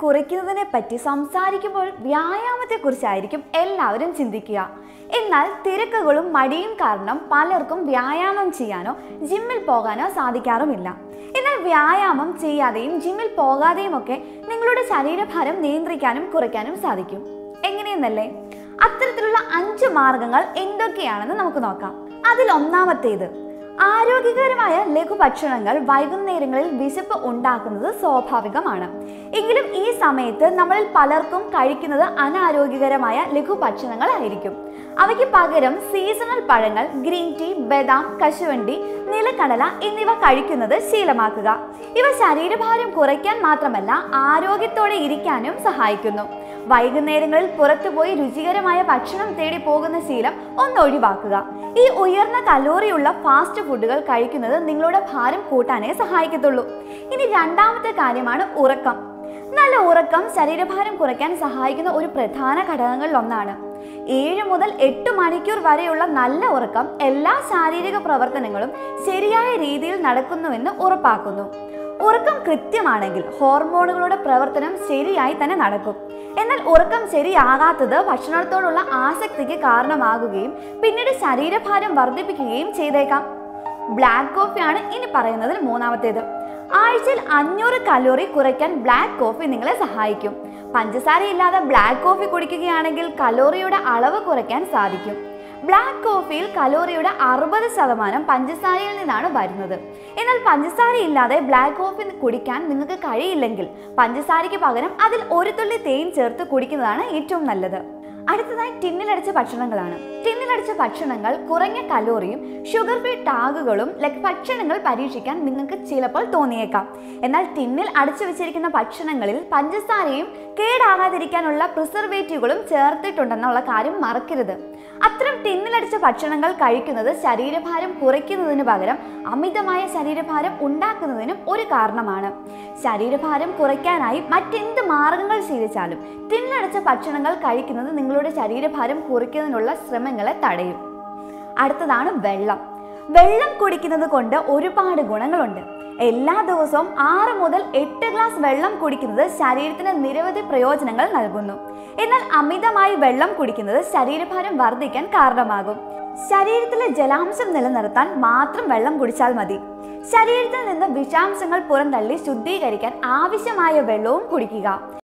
കുറയ്ക്കുന്നതിനെ പറ്റി സംസാരിക്കുമ്പോൾ വ്യായാമത്തെക്കുറിച്ചായിരിക്കും എല്ലാവരും ചിന്തിക്കുക എന്നാൽ തിരക്കുകളും മടിയും കാരണം പലർക്കും വ്യായാമം ചെയ്യാനോ ജിമ്മിൽ പോകാനോ സാധിക്കാറുമില്ല എന്നാൽ വ്യായാമം ചെയ്യാതെയും ജിമ്മിൽ പോകാതെയും ഒക്കെ നിങ്ങളുടെ ശരീരഭാരം നിയന്ത്രിക്കാനും കുറയ്ക്കാനും സാധിക്കും എങ്ങനെയെന്നല്ലേ അത്തരത്തിലുള്ള അഞ്ച് മാർഗങ്ങൾ എന്തൊക്കെയാണെന്ന് നമുക്ക് നോക്കാം അതിൽ ഒന്നാമത്തേത് ആരോഗ്യകരമായ ലഘുഭക്ഷണങ്ങൾ വൈകുന്നേരങ്ങളിൽ വിശപ്പ് ഉണ്ടാക്കുന്നത് സ്വാഭാവികമാണ് എങ്കിലും ഈ സമയത്ത് നമ്മളിൽ പലർക്കും കഴിക്കുന്നത് അനാരോഗ്യകരമായ ലഘുഭക്ഷണങ്ങളായിരിക്കും അവയ്ക്ക് പകരം സീസണൽ പഴങ്ങൾ ഗ്രീൻ ടീ ബദാം കശുവണ്ടി നിലക്കടല എന്നിവ കഴിക്കുന്നത് ശീലമാക്കുക ഇവ ശരീരഭാരം കുറയ്ക്കാൻ മാത്രമല്ല ആരോഗ്യത്തോടെ ഇരിക്കാനും സഹായിക്കുന്നു വൈകുന്നേരങ്ങളിൽ പുറത്തുപോയി രുചികരമായ ഭക്ഷണം തേടി പോകുന്ന ശീലം ഒന്ന് ഒഴിവാക്കുക ഈ ഉയർന്ന കലോറിയുള്ള ഫാസ്റ്റ് ഫുഡുകൾ കഴിക്കുന്നത് നിങ്ങളുടെ ഭാരം കൂട്ടാനേ സഹായിക്കത്തുള്ളൂ ഇനി രണ്ടാമത്തെ കാര്യമാണ് ഉറക്കം നല്ല ഉറക്കം ശരീരഭാരം കുറയ്ക്കാൻ സഹായിക്കുന്ന ഒരു പ്രധാന ഘടകങ്ങളിൽ ഒന്നാണ് ഏഴ് മുതൽ എട്ട് മണിക്കൂർ വരെയുള്ള നല്ല ഉറക്കം എല്ലാ ശാരീരിക പ്രവർത്തനങ്ങളും ശരിയായ രീതിയിൽ നടക്കുന്നുവെന്ന് ഉറപ്പാക്കുന്നു ഉറക്കം കൃത്യമാണെങ്കിൽ ഹോർമോണുകളുടെ പ്രവർത്തനം ശരിയായി തന്നെ നടക്കും എന്നാൽ ഉറക്കം ശരിയാകാത്തത് ഭക്ഷണത്തോടുള്ള ആസക്തിക്ക് കാരണമാകുകയും പിന്നീട് ശരീരഭാരം വർദ്ധിപ്പിക്കുകയും ചെയ്തേക്കാം ബ്ലാക്ക് കോഫിയാണ് ഇനി പറയുന്നതിൽ മൂന്നാമത്തേത് ആഴ്ചയിൽ അഞ്ഞൂറ് കലോറി കുറയ്ക്കാൻ ബ്ലാക്ക് കോഫി നിങ്ങളെ സഹായിക്കും പഞ്ചസാര ഇല്ലാതെ ബ്ലാക്ക് കോഫി കുടിക്കുകയാണെങ്കിൽ കലോറിയുടെ അളവ് കുറയ്ക്കാൻ സാധിക്കും ബ്ലാക്ക് കോഫിയിൽ കലോറിയുടെ അറുപത് ശതമാനം പഞ്ചസാരയിൽ നിന്നാണ് വരുന്നത് എന്നാൽ പഞ്ചസാര ഇല്ലാതെ ബ്ലാക്ക് കോഫി കുടിക്കാൻ നിങ്ങൾക്ക് കഴിയില്ലെങ്കിൽ പഞ്ചസാരയ്ക്ക് പകരം അതിൽ ഒരു തുള്ളി തേൻ ചേർത്ത് കുടിക്കുന്നതാണ് ഏറ്റവും നല്ലത് അടുത്തതായി ടിന്നിലടിച്ച ഭക്ഷണങ്ങളാണ് ടിന്നിലടിച്ച ഭക്ഷണങ്ങൾ കുറഞ്ഞ കലോറിയും ഷുഗർ ഫ്രീ ടാഗുകളും ലൈക്ക് ഭക്ഷണങ്ങൾ പരീക്ഷിക്കാൻ നിങ്ങൾക്ക് ചിലപ്പോൾ തോന്നിയേക്കാം എന്നാൽ ടിന്നിൽ അടച്ചു വെച്ചിരിക്കുന്ന ഭക്ഷണങ്ങളിൽ പഞ്ചസാരയും കേടാകാതിരിക്കാനുള്ള പ്രിസർവേറ്റീവുകളും ചേർത്തിട്ടുണ്ടെന്നുള്ള കാര്യം മറക്കരുത് അത്തരം ടിന്നിലടിച്ച ഭക്ഷണങ്ങൾ കഴിക്കുന്നത് ശരീരഭാരം കുറയ്ക്കുന്നതിന് പകരം അമിതമായ ശരീരഭാരം ഉണ്ടാക്കുന്നതിനും ഒരു കാരണമാണ് ശരീരഭാരം കുറയ്ക്കാനായി മറ്റെന്ത് മാർഗങ്ങൾ ശീലിച്ചാലും ടിന്നടച്ച ഭക്ഷണങ്ങൾ കഴിക്കുന്നത് നിങ്ങളുടെ ശരീരഭാരം കുറയ്ക്കുന്നതിനുള്ള ശ്രമങ്ങളെ തടയും അടുത്തതാണ് വെള്ളം വെള്ളം കുടിക്കുന്നത് കൊണ്ട് ഒരുപാട് ഗുണങ്ങളുണ്ട് എല്ലാ ദിവസവും ആറ് മുതൽ എട്ട് ഗ്ലാസ് വെള്ളം കുടിക്കുന്നത് ശരീരത്തിന് നിരവധി പ്രയോജനങ്ങൾ നൽകുന്നു എന്നാൽ അമിതമായി വെള്ളം കുടിക്കുന്നത് ശരീരഭാരം വർദ്ധിക്കാൻ കാരണമാകും ശരീരത്തിലെ ജലാംശം നിലനിർത്താൻ മാത്രം വെള്ളം കുടിച്ചാൽ മതി ശരീരത്തിൽ നിന്ന് വിഷാംശങ്ങൾ പുറന്തള്ളി ശുദ്ധീകരിക്കാൻ ആവശ്യമായ വെള്ളവും കുടിക്കുക